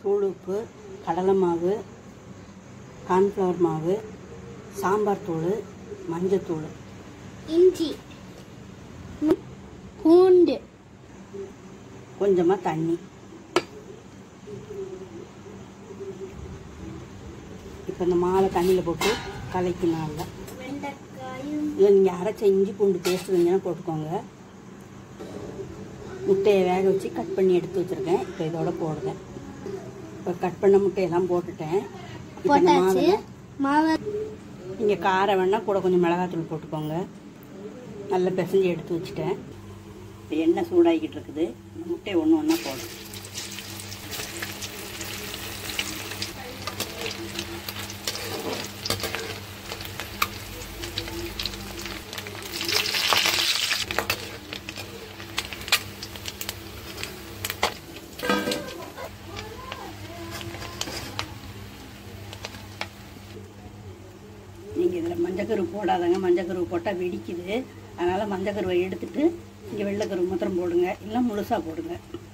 தூள் உப்பு கடலை மாவு கார்ன்ஃப்ளவர் மாவு சாம்பார் தூள் மஞ்சத்தூள் இஞ்சி பூண்டு கொஞ்சமாக தண்ணி இப்போ இந்த மாலை தண்ணியில் போட்டு கலக்கணும் நல்லா வெண்டைக்காயும் இல்லை நீங்கள் அரைச்ச இஞ்சி பூண்டு பேஸ்ட் இருந்தீங்கன்னா போட்டுக்கோங்க முட்டையை வேக வச்சு கட் பண்ணி எடுத்து வச்சுருக்கேன் இப்போ இதோட போடுறேன் இப்போ கட் பண்ண முட்டையெல்லாம் போட்டுட்டேன் இப்போ இந்த போட்டாச்சு மாவில் மாவை நீங்கள் காரம் வேணால் கூட கொஞ்சம் மிளகாத்தூள் போட்டுக்கோங்க நல்லா பிசைஞ்சு எடுத்து வச்சுட்டேன் இப்போ எண்ணெய் சூடாகிக்கிட்டு இருக்குது இந்த முட்டையை ஒன்று ஒன்றா போடும் நீங்கள் இதில் மஞ்சக்கரு போடாதங்க மஞ்சக்கரு போட்டால் வெடிக்குது அதனால் மஞ்சக்கருவை எடுத்துட்டு இங்கே வெள்ளைக்கரு மாத்திரம் போடுங்க இல்லை முழுசாக போடுங்க